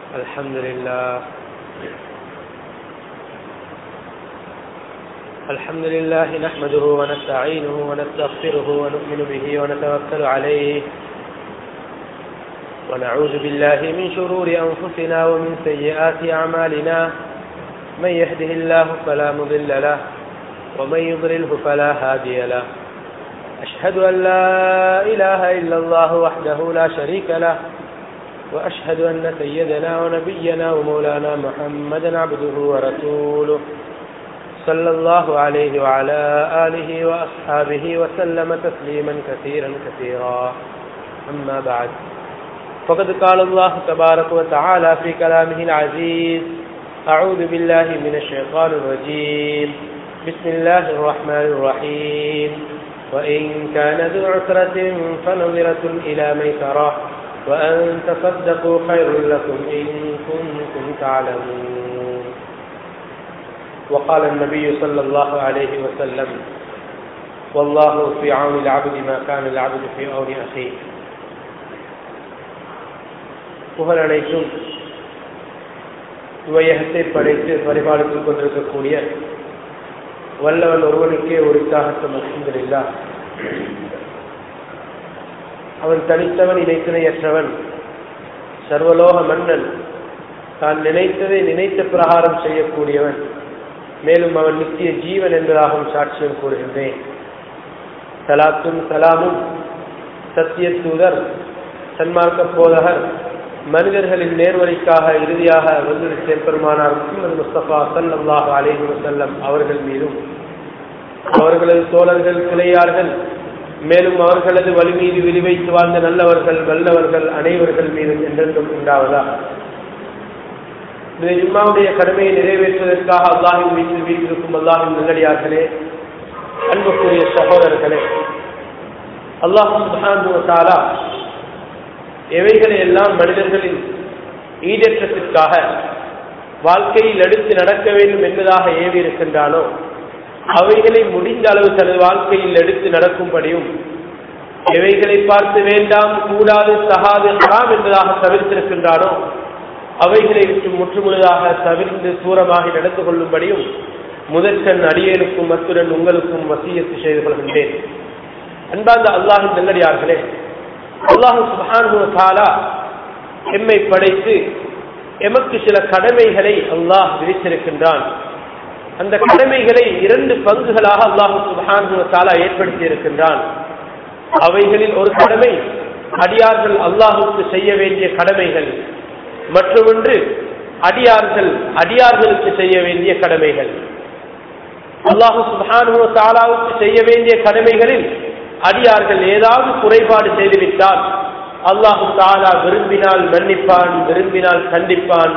الحمد لله الحمد لله نحمده ونستعينه ونستغفره ونؤمن به ونتوكل عليه ونعوذ بالله من شرور أنفسنا ومن سيئات أعمالنا من يهده الله فلا مضل له ومن يضلله فلا هادي له أشهد أن لا إله إلا الله وحده لا شريك له وأشهد أن سيدنا ونبينا ومولانا محمدا عبده ورسوله صلى الله عليه وعلى آله وأصحابه وسلم تسليما كثيرا كثيرا أما بعد فقد قال الله تبارك وتعالى في كلامه العزيز أعوذ بالله من الشيطان الرجيم بسم الله الرحمن الرحيم وإن كان ذو عسرة فنظرة إلى ميسرة وأن تصدقوا خير لكم إن كنتم تعلمون وقال النبي صلى الله عليه وسلم والله في عون العبد ما كان العبد في عون أخيه புகழ் அனைத்தும் இவையகத்தை படைத்து பரிபாலித்துக் கொண்டிருக்கக்கூடிய வல்லவன் ஒருவனுக்கே உரித்தாகட்டும் அல்ஹம்துலில்லா அவன் தனித்தவன் இணைத்துணையற்றவன் சர்வலோக மன்னன் தான் நினைத்ததை நினைத்த பிரகாரம் செய்யக்கூடியவன் மேலும் அவன் நித்திய ஜீவன் என்பதாகவும் சாட்சியம் கூறுகின்றேன் சலாத்தும் சலாமும் சத்திய தூதர் சன்மார்க்க போதகர் மனிதர்களின் நேர்வழிக்காக இறுதியாக வந்து பெருமானார் முகமது முஸ்தபா சல்லாஹ் அலேஹி வசல்லம் அவர்கள் மீதும் அவர்களது தோழர்கள் கிளையார்கள் மேலும் அவர்களது வழி மீது விரிவைத்து வாழ்ந்த நல்லவர்கள் வல்லவர்கள் அனைவர்கள் மீதும் என்றென்றும் உண்டாவதா இந்த ஜும்மாவுடைய கடமையை நிறைவேற்றுவதற்காக அல்லாஹின் வீட்டில் வீட்டிருக்கும் அல்லாஹின் நல்லடியார்களே அன்புக்குரிய சகோதரர்களே அல்லாஹு சுபான் எவைகளை எல்லாம் மனிதர்களின் ஈடேற்றத்திற்காக வாழ்க்கையில் எடுத்து நடக்க வேண்டும் என்பதாக ஏவி இருக்கின்றானோ அவைகளை முடிந்த அளவு தனது வாழ்க்கையில் எடுத்து நடக்கும்படியும் எவைகளை பார்த்து வேண்டாம் கூடாது தகாது ஹராம் என்பதாக தவிர்த்திருக்கின்றானோ அவைகளை விட்டு முற்றுமுழுதாக தவிர்த்து தூரமாகி நடந்து கொள்ளும்படியும் முதற்கண் அடியேனுக்கும் அத்துடன் உங்களுக்கும் வசியத்து செய்து கொள்கின்றேன் அன்பார்ந்த அல்லாஹின் நல்லடியார்களே அல்லாஹு சுபானு தாலா எம்மை படைத்து எமக்கு சில கடமைகளை அல்லாஹ் விதித்திருக்கின்றான் அந்த கடமைகளை இரண்டு பங்குகளாக அல்லாஹு சுபானு தாலா ஏற்படுத்தி இருக்கின்றான் அவைகளில் ஒரு கடமை அடியார்கள் அல்லாஹுக்கு செய்ய வேண்டிய கடமைகள் மற்றொன்று அடியார்கள் அடியார்களுக்கு செய்ய வேண்டிய கடமைகள் அல்லாஹு சுபானு தாலாவுக்கு செய்ய வேண்டிய கடமைகளில் அடியார்கள் ஏதாவது குறைபாடு செய்துவிட்டால் அல்லாஹு தாலா விரும்பினால் மன்னிப்பான் விரும்பினால் கண்டிப்பான்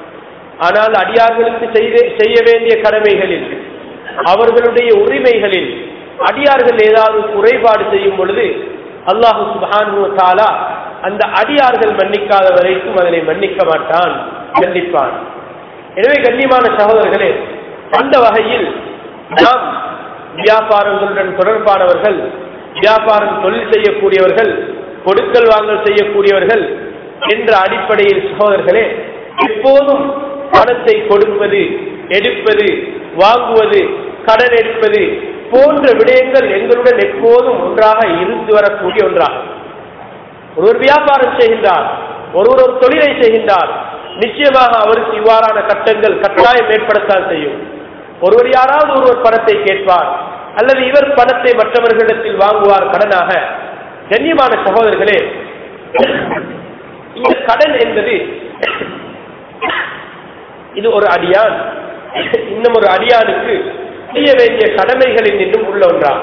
ஆனால் அடியார்களுக்கு செய்ய வேண்டிய கடமைகளில் அவர்களுடைய உரிமைகளில் அடியார்கள் ஏதாவது குறைபாடு செய்யும் பொழுது அல்லாஹு சுபானு தாலா அந்த அடியார்கள் மன்னிக்காத வரைக்கும் அதனை மன்னிக்க மாட்டான் கண்டிப்பான் எனவே கண்ணியமான சகோதரர்களே அந்த வகையில் நாம் வியாபாரங்களுடன் தொடர்பானவர்கள் வியாபாரம் தொழில் செய்யக்கூடியவர்கள் கொடுக்கல் வாங்கல் செய்யக்கூடியவர்கள் என்ற அடிப்படையில் சகோதரர்களே எப்போதும் பணத்தை கொடுப்பது எடுப்பது வாங்குவது கடன் எடுப்பது போன்ற விடயங்கள் எங்களுடன் எப்போதும் ஒன்றாக இருந்து வரக்கூடிய ஒன்றாகும் ஒருவர் வியாபாரம் செய்கின்றார் ஒருவர் ஒரு தொழிலை செய்கின்றார் நிச்சயமாக அவருக்கு இவ்வாறான கட்டங்கள் கட்டாயம் ஏற்படத்தான் செய்யும் ஒருவர் யாராவது ஒருவர் பணத்தை கேட்பார் அல்லது இவர் பணத்தை மற்றவர்களிடத்தில் வாங்குவார் கடனாக கண்ணியமான சகோதரர்களே இந்த கடன் என்பது இது ஒரு அடியான் இன்னும் ஒரு அடியானுக்கு செய்ய வேண்டிய கடமைகளில் நின்றும் உள்ள ஒன்றா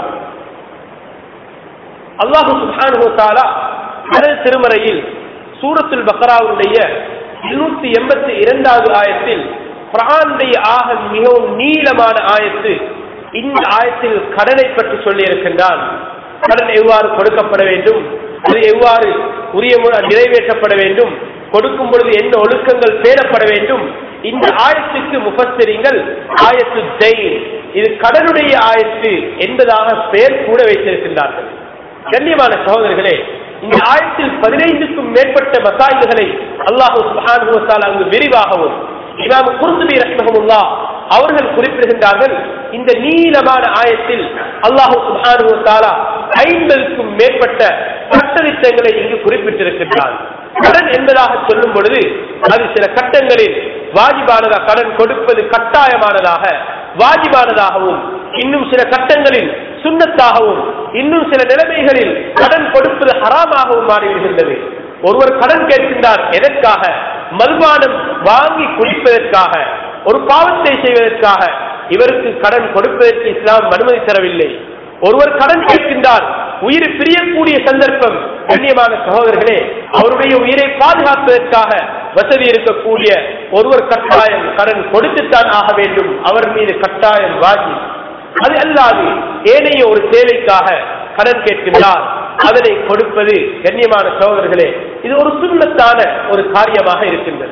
அல்லாஹு சுபானுத்தாலா கடல் திருமறையில் சூரத்துல் பக்ராவுடைய இருநூத்தி எண்பத்தி இரண்டாவது ஆயத்தில் பிரானுடைய ஆக மிகவும் நீளமான ஆயத்து இந்த ஆயத்தில் கடனை பற்றி சொல்லி இருக்கின்றான் கடன் எவ்வாறு கொடுக்கப்பட வேண்டும் அது எவ்வாறு உரிய நிறைவேற்றப்பட வேண்டும் கொடுக்கும் பொழுது என்ன ஒழுக்கங்கள் பேணப்பட வேண்டும் இந்த ஆயத்துக்கு முகஸ்தரிங்கள் ஆயத்து ஜெயின் இது கடனுடைய ஆயத்து என்பதாக பெயர் கூட வைத்திருக்கின்றார்கள் கண்ணியமான சகோதரர்களே இந்த ஆயத்தில் பதினைந்துக்கும் மேற்பட்ட மசாயில்களை அல்லாஹு சுப்ஹானஹு வ தஆலா அங்கு விரிவாகவும் இமாம் குர்துபி ரஹ்மஹுல்லாஹ் அவர்கள் குறிப்பிடுகின்றார்கள் இந்த நீளமான ஆயத்தில் அல்லாஹு சுப்ஹானஹு வ தஆலா ஐம்பதுக்கும் மேற்பட்ட சட்டதிட்டங்களை இங்கு குறிப்பிட்டிருக்கின்றான் கடன் என்பதாக சொல்லும் பொழுது அது சில கட்டங்களில் வாஜிபானதா கடன் கொடுப்பது கட்டாயமானதாக வாஜிபானதாகவும் இன்னும் சில கட்டங்களில் சுண்ணத்தாகவும் இன்னும் சில நிலைமைகளில் கடன் கொடுப்பது ஹராமாகவும் மாறிவிடுகின்றது ஒருவர் கடன் கேட்கின்றார் எதற்காக மல்பானம் வாங்கி குடிப்பதற்காக ஒரு பாவத்தை செய்வதற்காக இவருக்கு கடன் கொடுப்பதற்கு இஸ்லாம் அனுமதி தரவில்லை ஒருவர் கடன் கேட்கின்றார் உயிர் பிரியக்கூடிய சந்தர்ப்பம் கண்ணியமான சகோதரர்களே அவருடைய உயிரை பாதுகாப்பதற்காக வசதி இருக்கக்கூடிய ஒருவர் கட்டாயம் கடன் கொடுத்துத்தான் ஆக வேண்டும் அவர் மீது கட்டாயம் வாஜி அது அல்லாது ஏனைய ஒரு தேவைக்காக கடன் கேட்கின்றார் அதனை கொடுப்பது கண்ணியமான சகோதரர்களே இது ஒரு சுண்ணத்தான ஒரு காரியமாக இருக்கின்றது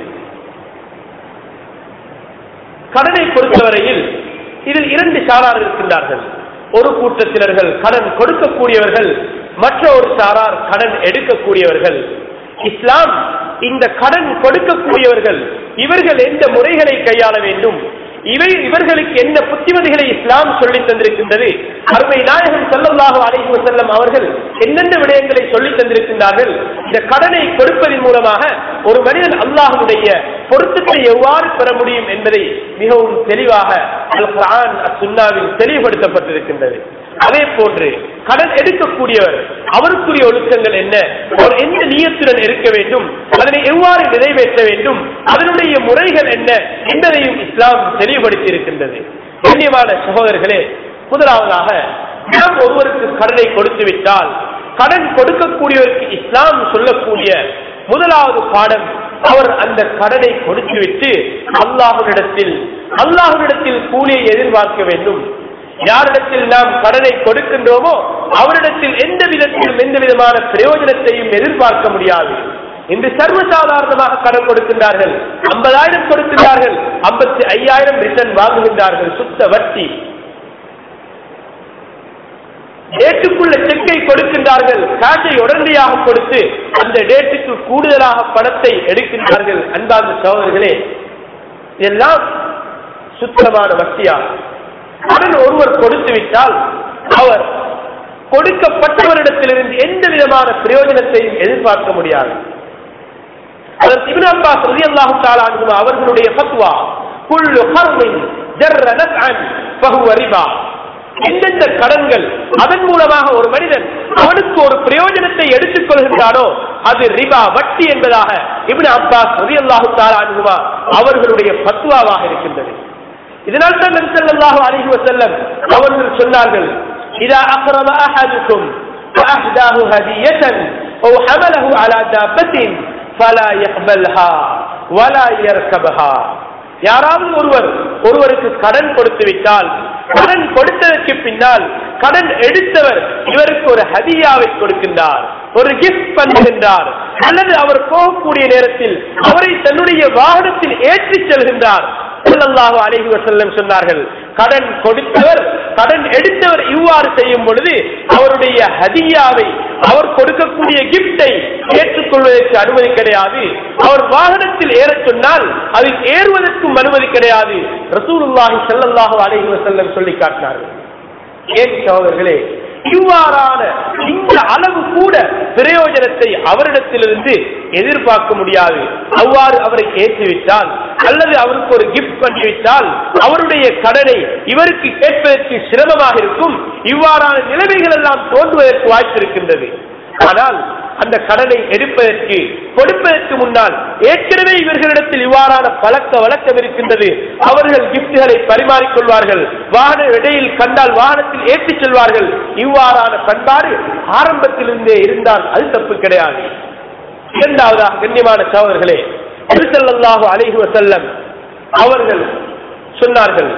கடனை பொறுத்தவரையில் இதில் இரண்டு சாரார் இருக்கின்றார்கள் ஒரு கூட்டத்தினர்கள் கடன் கொடுக்கக்கூடியவர்கள் மற்ற ஒரு சாரார் கடன் எடுக்கக்கூடியவர்கள் இஸ்லாம் இந்த கடன் கொடுக்கக்கூடியவர்கள் இவர்கள் எந்த முறைகளை கையாள வேண்டும் இவை இவர்களுக்கு என்ன புத்திமதிகளை இஸ்லாம் சொல்லி தந்திருக்கின்றது அருமை நாயகன் ஸல்லல்லாஹு அலைஹி வஸல்லம் அவர்கள் என்னென்ன விடயங்களை சொல்லி தந்திருக்கின்றார்கள் இந்த கடனை கொடுப்பதன் மூலமாக ஒரு மனிதன் அல்லாஹ்வுடைய பொருத்தத்தை எவ்வாறு பெற முடியும் என்பதை மிகவும் தெளிவாக அல் குர்ஆன் சுன்னாவில் தெளிவுபடுத்தப்பட்டிருக்கின்றது அதே போன்று கடன் எடுக்கக்கூடியவர் அவருக்குரிய ஒழுக்கங்கள் என்ன அவர் எந்த நியத்துடன் இருக்க வேண்டும் அதனை எவ்வாறு நிறைவேற்ற வேண்டும் அதனுடைய முறைகள் என்ன என்பதையும் இஸ்லாம் தெளிவுபடுத்தி இருக்கின்றது கண்ணியமான சகோதரர்களே முதலாவதாக நாம் ஒருவருக்கு கடனை கொடுத்து விட்டால் கடன் கொடுக்கக்கூடியவருக்கு இஸ்லாம் சொல்லக்கூடிய முதலாவது பாடம் அவர் அந்த கடனை கொடுத்துவிட்டு அல்லாஹுவிடத்தில் அல்லாஹுவிடத்தில் கூலியை எதிர்பார்க்க வேண்டும் யாரிடத்தில் நாம் கடனை கொடுக்கின்றோமோ அவரிடத்தில் எந்த விதத்திலும் எந்த விதமான பிரயோஜனத்தையும் எதிர்பார்க்க முடியாது இன்று சர்வசாதாரணமாக கடன் கொடுக்கின்றார்கள் ஐம்பதாயிரம் கொடுக்கின்றார்கள் ஐம்பத்தி ஐயாயிரம் ரிட்டர்ன் வாங்குகின்றார்கள் சுத்த வட்டி டேட்டுக்குள்ள செக்கை கொடுக்கின்றார்கள் காசை உடனடியாக கொடுத்து அந்த டேட்டுக்கு கூடுதலாக பணத்தை எடுக்கின்றார்கள் அன்பார்ந்த சகோதரர்களே இதெல்லாம் சுத்தமான வட்டியாகும் கடன் ஒருவர் கொடுத்து விட்டால் அவர் கொடுக்கப்பட்டவரிடத்திலிருந்து எந்த விதமான பிரயோஜனத்தையும் எதிர்பார்க்க முடியாது அதற்கு இப்னு அப்பாஸ் ரலியல்லாஹு தஆலா அன்ஹு அவர்களுடைய ஃபத்வா குல்லு கர்மின் ஜர்ர நஃஅன் ஃபஹுவ ரிபா எந்தெந்த கடன்கள் அதன் மூலமாக ஒரு மனிதன் அவனுக்கு ஒரு பிரயோஜனத்தை எடுத்துக் கொள்கின்றானோ அது ரிபா வட்டி என்பதாக இப்னு அப்பாஸ் ரலியல்லாஹு தஆலா அன்ஹு அவர்களுடைய ஃபத்வாவாக இருக்கின்றது இதனால் தான் நபி ஸல்லல்லாஹு அலைஹி வஸல்லம் அவர்கள் சொன்னார்கள் இதா அக்ரம அஹதுக்கும் فأهداه هدية أو حمله على دابة فلا يقبلها ولا يركبها யாராவது ஒருவர் ஒருவருக்கு கடன் கொடுத்து விட்டால் கடன் கொடுத்ததற்கு பின்னால் கடன் எடுத்தவர் இவருக்கு ஒரு ஹதியாவை கொடுக்கின்றார் ஒரு கிஃப்ட் பண்ணுகின்றார் அல்லது அவர் போகக்கூடிய நேரத்தில் அவரை தன்னுடைய வாகனத்தில் ஏற்றிச் செல்கின்றார் ஸல்லல்லாஹு அலைஹி வஸல்லம் சொன்னார்கள் கடன் கொடுத்தவர் கடன் எடுத்தவர் இவ்வாறு செய்யும் பொழுது அவருடைய ஹதியாவை அவர் கொடுக்கக்கூடிய கிஃப்டை ஏற்றுக்கொள்வதற்கு அனுமதி கிடையாது அவர் வாகனத்தில் ஏறச் சொன்னால் அதில் ஏறுவதற்கும் அனுமதி கிடையாது ரசூலுல்லாஹி ஸல்லல்லாஹு அலைஹி வஸல்லம் சொல்லி காட்டினார்கள் ஏன் சகோதரர்களே இவ்வாறான இந்த அளவு கூட பிரயோஜனத்தை அவரிடத்திலிருந்து எதிர்பார்க்க முடியாது அவ்வாறு அவரை ஏற்றிவிட்டால் அல்லது அவருக்கு ஒரு கிஃப்ட் பண்ணிவிட்டால் அவருடைய கடனை இவருக்கு கேட்பதற்கு சிரமமாக இருக்கும் இவ்வாறான நிலைமைகள் எல்லாம் தோன்றுவதற்கு வாய்ப்பு இருக்கின்றது ஆனால் அந்த கடனை எடுப்பதற்கு கொடுப்பதற்கு முன்னால் ஏற்கனவே இவர்களிடத்தில் இவ்வாறான பழக்க வழக்கம் இருக்கின்றது அவர்கள் கிப்டுகளை பரிமாறிக்கொள்வார்கள் வாகன இடையில் கண்டால் வாகனத்தில் ஏற்றிச் செல்வார்கள் இவ்வாறான பண்பாடு ஆரம்பத்திலிருந்தே இருந்தால் அது தப்பு கிடையாது இரண்டாவதாக கண்ணியமான சகோதரர்களே திருசல்லாஹு அலைஹி வசல்லம் அவர்கள் சொன்னார்கள்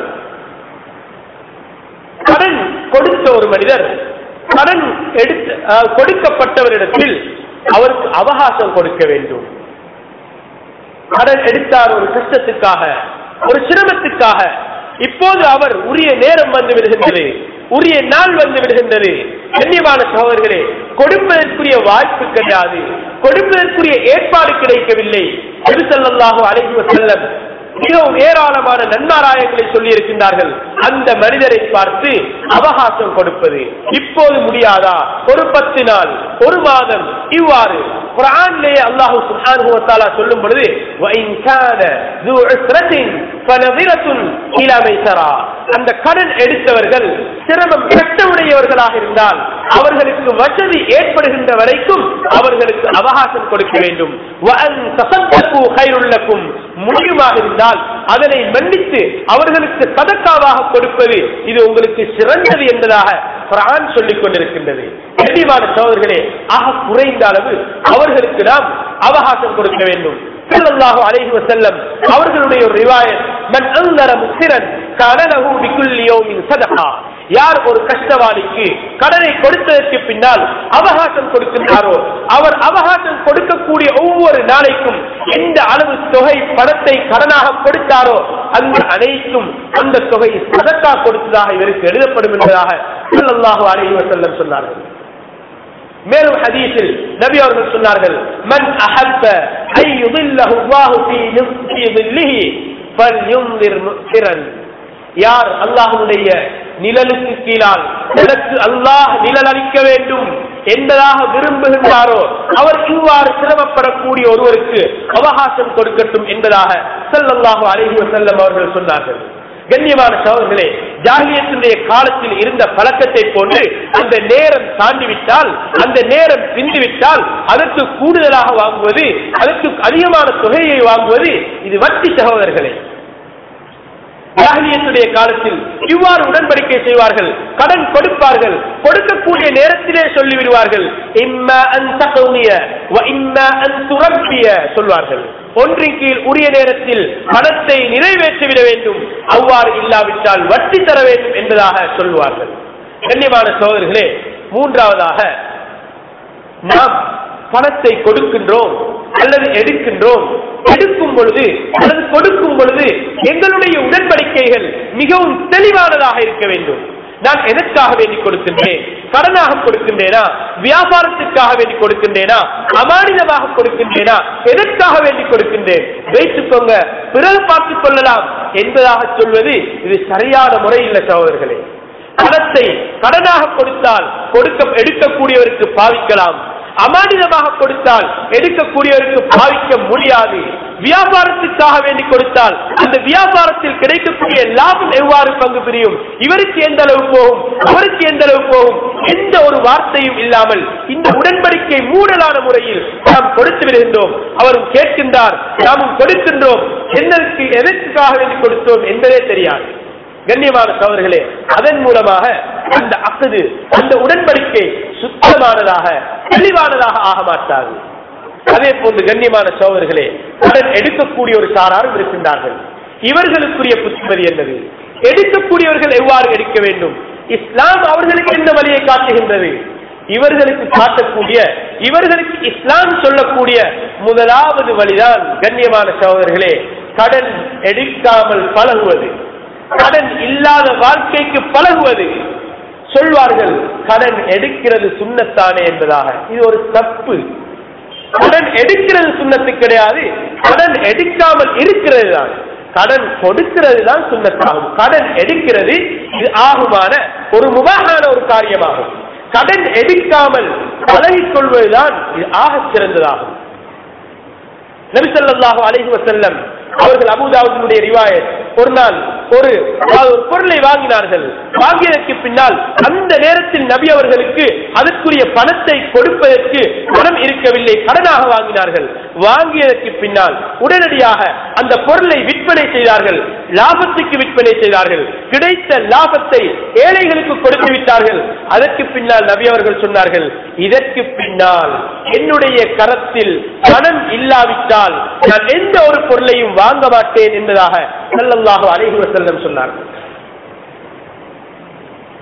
கடன் கொடுத்த ஒரு மனிதர் கடன் எடுத்து அஹ், கொடுக்கப்பட்டவரிடத்தில் அவருக்கு அவகாசம் கொடுக்க வேண்டும் கடன் எடுத்தார் ஒரு கஷ்டத்துக்காக ஒரு சிரமத்துக்காக இப்போது அவர் உரிய நேரம் வந்து விடுகின்றது உரிய நாள் வந்து விடுகின்றது கண்ணியமான சகோதரர்களே கொடுப்பதற்குரிய வாய்ப்பு கிடையாது கொடுப்பதற்குரிய ஏற்பாடு கிடைக்கவில்லை நபிசல்லாஹு அலைஹி வஸல்லம் மிகவும் ஏராளமான நன்மாராயங்களை சொல்லி இருக்கின்றார்கள் அந்த மனிதரை பார்த்து அவகாசம் கொடுப்பது இப்போது முடியாதா ஒரு பத்து நாள் ஒரு மாதம் இவ்வாறு குரான்லேயே அல்லாஹு சுப்ஹானஹு வ தஆலா சொல்லும் பொழுது வஇன் கான ذو عسرة فنظرة إلى ميسرة அந்த கடன் எடுத்தவர்கள் சிரமம் கட்டவுடையவர்களாக இருந்தால் அவர்களுக்கு வசதி ஏற்படுகின்ற வரைக்கும் அவர்களுக்கு அவகாசம் கொடுக்க வேண்டும் وأن تصدقوا خير لكم முடியுமாக இருந்தால் அதனை மன்னித்து அவர்களுக்கு சதக்காவாக கொடுப்பது இது உங்களுக்கு சிறந்தது என்பதாக குரான் சொல்லிக் கொண்டிருக்கின்றது கண்டிப்பான சோதர்களே ஆக குறைந்த அளவு அவர்களுக்கு நாம் அவகாசம் கொடுக்க வேண்டும் ஸல்லல்லாஹு அலைஹி வஸல்லம் அவர்களுடைய ஒரு ரிவாயத் மன் அன்தர முக்திரன் கான லஹு பிகுல்லி யௌமின் சதகா யார் ஒரு கஷ்டவாளிக்கு கடனை கொடுத்ததற்கு பின்னால் அவகாசம் கொடுக்கின்றாரோ அவர் அவகாசம் கொடுக்கக்கூடிய ஒவ்வொரு நாளைக்கும் எந்த அளவு தொகை பணத்தை கடனாக கொடுத்தாரோ அந்த அனைத்தும் அந்த தொகை சதக்கா கொடுத்ததாக இவருக்கு எழுதப்படும் என்பதாக ஸல்லல்லாஹு அலைஹி வஸல்லம் சொன்னார்கள் மேலும் ஹதீஸில் நபி அவர்கள் சொன்னார்கள் மன் அஹப்ப ஐ யுதில்லஹு அல்லாஹு ஃபீ ஃபீ ظில்லிஹி ஃபல்யுன்திர் முக்திரன் யார் அல்லாஹ்வுடைய நிழலுக்கு கீழால் எனக்கு அல்லாஹ் நிழல் அளிக்க வேண்டும் என்பதாக விரும்புகின்றாரோ அவர் இவ்வாறு சிரமப்படக்கூடிய ஒருவருக்கு அவகாசம் கொடுக்கட்டும் என்பதாக ஸல்லல்லாஹு அலைஹி வஸல்லம் அவர்கள் சொன்னார்கள் கண்ணியமான சகோதரர்களே ஜாகியத்தினுடைய காலத்தில் இருந்த பழக்கத்தை போன்று அந்த நேரம் தாண்டிவிட்டால் அந்த நேரம் பிந்திவிட்டால் அதற்கு கூடுதலாக வாங்குவது அதற்கு அதிகமான தொகையை வாங்குவது இது வட்டி சகோதரர்களே ஜாகிலியத்துடைய காலத்தில் இவ்வாறு உடன்படிக்கை செய்வார்கள் கடன் கொடுப்பார்கள் கொடுக்கக்கூடிய நேரத்திலே சொல்லிவிடுவார்கள் இம்மா அன் தகவுனிய வ இம்மா அன் துரப்பிய சொல்வார்கள் ஒன்றின் கீழ் உரிய நேரத்தில் பணத்தை நிறைவேற்றிவிட வேண்டும் அவ்வாறு இல்லாவிட்டால் வட்டி தர வேண்டும் என்பதாக சொல்வார்கள் கண்ணியமான சோதர்களே மூன்றாவதாக நாம் பணத்தை கொடுக்கின்றோம் அல்லது எடுக்கின்றோம் எடுக்கும் பொழுது அல்லது கொடுக்கும் பொழுது எங்களுடைய உடன்படிக்கைகள் மிகவும் தெளிவானதாக இருக்க வேண்டும் நான் எதற்காக வேண்டி கொடுக்கின்றேன் கடனாக கொடுக்கின்றேனா வியாபாரத்திற்காக வேண்டி கொடுக்கின்றேனா அமானிதமாக கொடுக்கின்றேனா எதற்காக வேண்டி கொடுக்கின்றேன் வைத்துக்கோங்க பிறகு பார்த்துக் கொள்ளலாம் என்பதாக சொல்வது இது சரியான முறை இல்லை சகோதரர்களே பணத்தை கடனாக கொடுத்தால் கொடுக்க எடுக்கக்கூடியவருக்கு பாவிக்கலாம் அமானிதமாக கொடுத்தால் எடுக்கக்கூடியவருக்கு பாவிக்க முடியாது வியாபாரத்திற்காக வேண்டி கொடுத்தால் அந்த வியாபாரத்தில் கிடைக்கக்கூடிய லாபம் எவ்வாறு பங்கு பிரியும் இவருக்கு எந்த அளவு போகும் அவருக்கு எந்த அளவு போகும் எந்த ஒரு வார்த்தையும் இல்லாமல் இந்த உடன்படிக்கை மூடலான முறையில் நாம் கொடுத்து விடுகின்றோம் அவரும் கேட்கின்றார் நாமும் கொடுக்கின்றோம் என்னருக்கு எதற்காக வேண்டி கொடுத்தோம் என்பதே தெரியாது கண்ணியமான சோதர்களே அதன் மூலமாக அந்த அசது அந்த உடன்படிக்கை சுத்தமானதாக தெளிவானதாக ஆக மாட்டாது அதே போன்று கண்ணியமான சோதர்களே கடன் எடுக்கக்கூடிய ஒரு சாராரும் இருக்கின்றார்கள் இவர்களுக்குரிய புத்திமதி என்னது எடுக்கக்கூடியவர்கள் எவ்வாறு எடுக்க வேண்டும் இஸ்லாம் அவர்களுக்கு எந்த வழியை காட்டுகின்றது இவர்களுக்கு காட்டக்கூடிய இவர்களுக்கு இஸ்லாம் சொல்லக்கூடிய முதலாவது வழிதான் கண்ணியமான சகோதரர்களே கடன் எடுக்காமல் பழகுவது கடன் இல்லாத வாழ்க்கைக்கு பழகுவது சொல்வார்கள் கடன் எடுக்கிறது சுண்ணத்தானே என்பதாக இது ஒரு தப்பு கடன் எடுக்கிறது சுண்ணத்து கிடையாது கடன் எடுக்காமல் இருக்கிறது தான் கடன் கொடுக்கிறது தான் சுண்ணத்தாகும் கடன் எடுக்கிறது இது ஆகுமான ஒரு முகாகான ஒரு காரியமாகும் கடன் எடுக்காமல் பழகிக் கொள்வதுதான் இது ஆக சிறந்ததாகும் நபிசல்லாஹு அலைஹி வசல்லம் அவர்கள் அபுதாவுடைய ரிவாயத் ஒரு நாள் ஒரு அதாவது ஒரு பொருளை வாங்கினார்கள் வாங்கியதற்கு பின்னால் அந்த நேரத்தில் நபி அவர்களுக்கு அதற்குரிய பணத்தை கொடுப்பதற்கு பணம் இருக்கவில்லை கடனாக வாங்கினார்கள் வாங்கியதற்கு பின்னால் உடனடியாக அந்த பொருளை விற்பனை செய்தார்கள் லாபத்துக்கு விற்பனை செய்தார்கள் கிடைத்த லாபத்தை ஏழைகளுக்கு கொடுத்து விட்டார்கள் அதற்கு பின்னால் நபி அவர்கள் சொன்னார்கள் இதற்கு பின்னால் என்னுடைய கரத்தில் பணம் இல்லாவிட்டால் நான் எந்த ஒரு பொருளையும் வாங்க மாட்டேன் என்பதாக ஸல்லல்லாஹு அலைஹி வஸல்லம் சொன்னார்கள்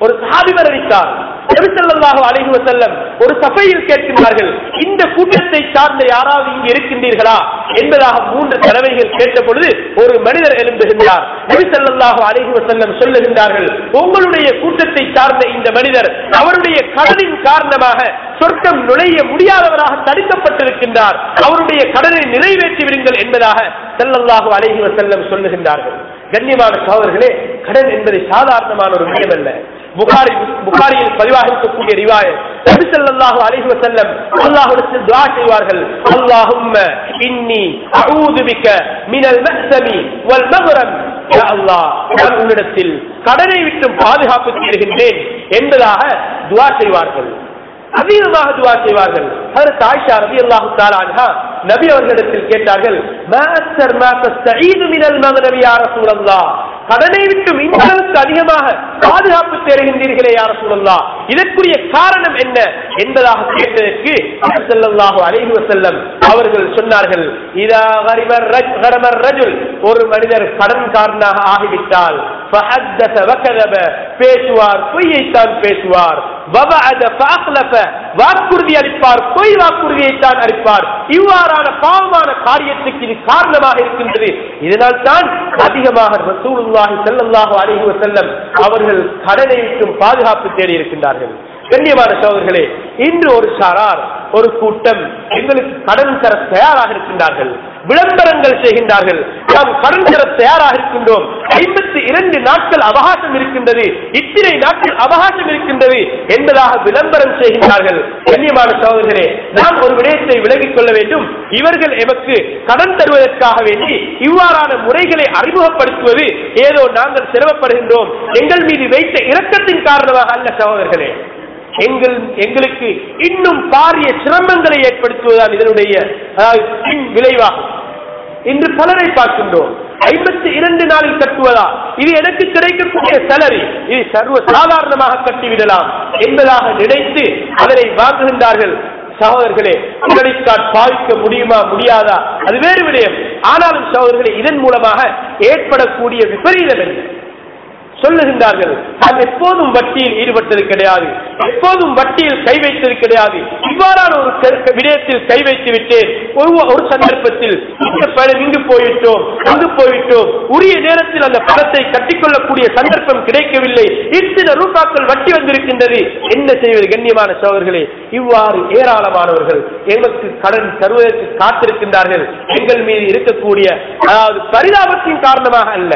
ஒரு சஹாபி வரவித்தார் நபிசல்லாஹு அலைஹி வஸல்லம் ஒரு சபையில் கேட்கின்றார்கள் இந்த கூட்டத்தை சார்ந்த யாராவது இங்கு இருக்கின்றீர்களா என்பதாக மூன்று தடவைகள் கேட்ட பொழுது ஒரு மனிதர் எழும்புகின்றார் நபிசல்லாஹு அலைஹி வஸல்லம் சொல்லுகின்றார்கள் உங்களுடைய கூட்டத்தை சார்ந்த இந்த மனிதர் அவருடைய கடனின் காரணமாக சொர்க்கம் நுழைய முடியாதவராக தடுக்கப்பட்டிருக்கின்றார் அவருடைய கடனை நிறைவேற்றி விடுங்கள் என்பதாக செல்லல்லாஹு அலைஹி வஸல்லம் சொல்லுகின்றார்கள் கண்ணியமான சகோதரர்களே கடன் என்பது சாதாரணமான ஒரு விஷயம் அல்ல புகாரி புகாரியில் பதிவாக இருக்கக்கூடிய ரிவாயத் நபி ஸல்லல்லாஹு அலைஹி வஸல்லம் அல்லாஹ்விடத்தில் துஆ செய்வார்கள் அல்லாஹும்ம இன்னி அஊது பிக மினல் மஹ்சமி வல் மக்ரம் யா அல்லாஹ் நான் உன்னிடத்தில் கடனை விட்டு பாதுகாப்பு தேடுகின்றேன் என்பதாக துஆ செய்வார்கள் அதிகமாக துவா செய்வார்கள் ஹஜரத் ஆயிஷா ரலியல்லாஹு தஆலா அன்ஹா நபி அவர்களிடத்தில் கேட்டார்கள் மா அக்ஸர் மா தஸ்தஈது மினல் மக்ரபி யா ரசூலல்லாஹ் கடனை விட்டு இந்த அளவுக்கு அதிகமாக பாதுகாப்பு தேடுகின்றீர்களே யா ரசூலல்லாஹ் இதற்குரிய காரணம் என்ன என்பதாக கேட்டதற்கு நபி ஸல்லல்லாஹு அலைஹி வஸல்லம் அவர்கள் சொன்னார்கள் இதா கரிமர் ரஜ் கரமர் ரஜுல் ஒரு மனிதர் கடன்காரனாக ஆகிவிட்டால் فحدث وكذب பேசுவார் பொய்யைத்தான் பேசுவார் வபஅத ஃபஅக்லஃப வாக்குறுதி அளிப்பார் பொய் வாக்குறுதியைத்தான் அளிப்பார் இவ்வாறான பாவமான காரியத்துக்கு இது காரணமாக இருக்கின்றது இதனால் தான் அதிகமாக ரசூலுல்லாஹி ஸல்லல்லாஹு அலைஹி வஸல்லம் அவர்கள் கடனை விட்டும் பாதுகாப்பு தேடி இருக்கின்றார்கள் கண்ணியமான சோதர்களே இன்று ஒரு சாரார் ஒரு கூட்டம் எங்களுக்கு கடன் தர தயாராக இருக்கின்றார்கள் விளம்பரங்கள் செய்கின்றார்கள் நாம் கடன் தர தயாராக இருக்கின்றோம் ஐம்பத்தி இரண்டு நாட்கள் அவகாசம் இருக்கின்றது இத்தனை நாட்கள் அவகாசம் இருக்கின்றது என்பதாக விளம்பரம் செய்கின்றார்கள் கண்ணியமான சோதர்களே நாம் ஒரு விடயத்தை விலகிக் கொள்ள வேண்டும் இவர்கள் எமக்கு கடன் தருவதற்காக வேண்டி இவ்வாறான முறைகளை அறிமுகப்படுத்துவது ஏதோ நாங்கள் சிரமப்படுகின்றோம் எங்கள் மீது வைத்த இரக்கத்தின் காரணமாக அல்ல சகோதரர்களே எங்கள் எங்களுக்கு இன்னும் பாரிய சிரமங்களை ஏற்படுத்துவதுதான் இதனுடைய அதாவது, பின் விளைவாகும் இன்று பலரை பார்க்கின்றோம் ஐம்பத்தி இரண்டு நாளில் கட்டுவதா இது எனக்கு கிடைக்கக்கூடிய சலரி இது சர்வ சாதாரணமாக கட்டிவிடலாம் என்பதாக நினைத்து அதனை வாங்குகின்றார்கள் சகோதரர்களே கிரெடிட் கார்டு பாவிக்க முடியுமா முடியாதா அது வேறு விடயம் ஆனாலும் சகோதரர்களே இதன் மூலமாக ஏற்படக்கூடிய விபரீதம் என்ன சொல்லுகின்றார்கள் நான் எப்போதும் வட்டியில் ஈடுபட்டது கிடையாது எப்போதும் வட்டியில் கை வைத்தது கிடையாது இவ்வாறான ஒரு கரு- விடயத்தில் கை வைத்து விட்டேன் ஒரு ஒரு சந்தர்ப்பத்தில் இந்த பணம் இங்கு போய்விட்டோம் அங்கு போய்விட்டோம் உரிய நேரத்தில் அந்த பணத்தை கட்டிக்கொள்ளக்கூடிய சந்தர்ப்பம் கிடைக்கவில்லை இத்தனை ரூபாக்கள் வட்டி வந்திருக்கின்றது என்ன செய்வது கண்ணியமான சோழர்களே இவ்வாறு ஏராளமானவர்கள் எங்களுக்கு கடன் தருவதற்கு காத்திருக்கின்றார்கள் எங்கள் மீது இருக்கக்கூடிய அதாவது பரிதாபத்தின் காரணமாக அல்ல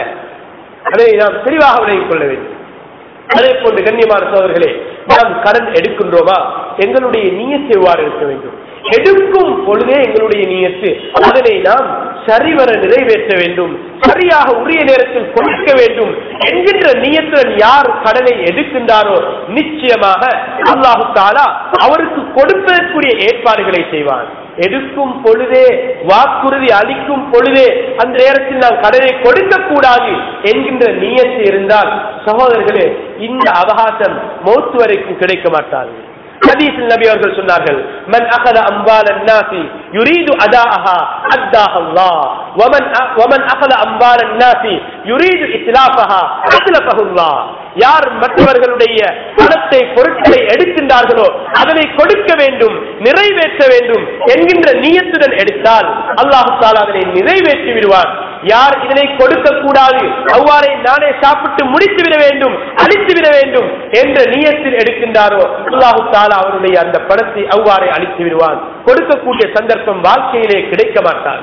அதை நாம் தெளிவாக விளங்கிக் கொள்ள வேண்டும் அதே போன்று கண்ணியமான சோதர்களே நாம் கடன் எடுக்கின்றோமா எங்களுடைய நீயத்து எவ்வாறு இருக்க வேண்டும் எடுக்கும் பொழுதே எங்களுடைய நீயத்து அதனை நாம் சரிவர நிறைவேற்ற வேண்டும் சரியாக உரிய நேரத்தில் கொடுக்க வேண்டும் என்கின்ற நீயத்துடன் யார் கடனை எடுக்கின்றாரோ நிச்சயமாக அல்லாஹு தாலா அவருக்கு கொடுப்பதற்குரிய ஏற்பாடுகளை செய்வார் எடுக்கும் பொழுதே வாக்குறுதி அளிக்கும் பொழுதே அந்த நேரத்தில் நான் கடனை கொடுக்க கூடாது என்கின்ற நீயத்து இருந்தால் சகோதரர்களே இந்த அவகாசம் மௌத்து வரைக்கும் கிடைக்க மாட்டாது ஹதீஸில் நபி அவர்கள் சொன்னார்கள் மன் அகத அம்பால் அன்னாசி யுரீது அதாஹா அத்தாஹ அல்லாஹ் வமன் அ- வமன் அகத அம்பால் அன்னாசி யுரீது இஸ்லாஃபஹா அஸ்லஃபஹு அல்லாஹ் யார் மற்றவர்களுடைய பணத்தை பொருட்களை எடுக்கின்றார்களோ அதனை கொடுக்க வேண்டும் நிறைவேற்ற வேண்டும் என்கின்ற நீயத்துடன் எடுத்தால் அல்லாஹு தாலா அதனை நிறைவேற்றி விடுவான் யார் இதனை கொடுக்க கூடாது அவ்வாறே நானே சாப்பிட்டு முடித்து விட வேண்டும் அழித்து விட வேண்டும் என்ற நீயத்தில் எடுக்கின்றாரோ அல்லாஹு தாலா அவருடைய அந்த பணத்தை அவ்வாறே அழித்து விடுவான் கொடுக்கக்கூடிய சந்தர்ப்பம் வாழ்க்கையிலே கிடைக்க மாட்டான்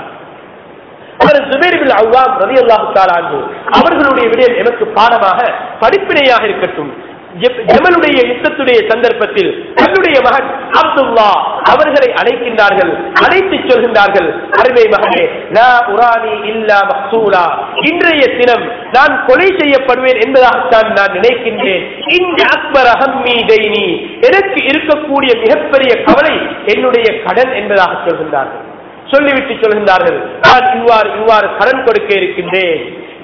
அவர் ஜுபைர் பின் அவ்வாம் ரலியல்லாஹு தஆலா அன்ஹு அவர்களுடைய விடயம் எனக்கு பாடமாக படிப்பினையாக இருக்கட்டும் ஜெ- ஜெமலுடைய யுத்தத்துடைய சந்தர்ப்பத்தில் தன்னுடைய மகன் அப்துல்லா அவர்களை அழைக்கின்றார்கள் அழைத்து சொல்கின்றார்கள் அருமை மகனே லா உரானி இல்லா மக்சூலா இன்றைய தினம் நான் கொலை செய்யப்படுவேன் என்பதாகத்தான் நான் நினைக்கின்றேன் இந்த அக்பர் அகம்மி தைனி எனக்கு இருக்கக்கூடிய மிகப்பெரிய கவலை என்னுடைய கடன் என்பதாக சொல்கின்றார்கள் சொல்லிவிட்டு சொல்கின்றார்கள் நான் இவ்வாறு இவ்வாறு கடன் கொடுக்க இருக்கின்றேன்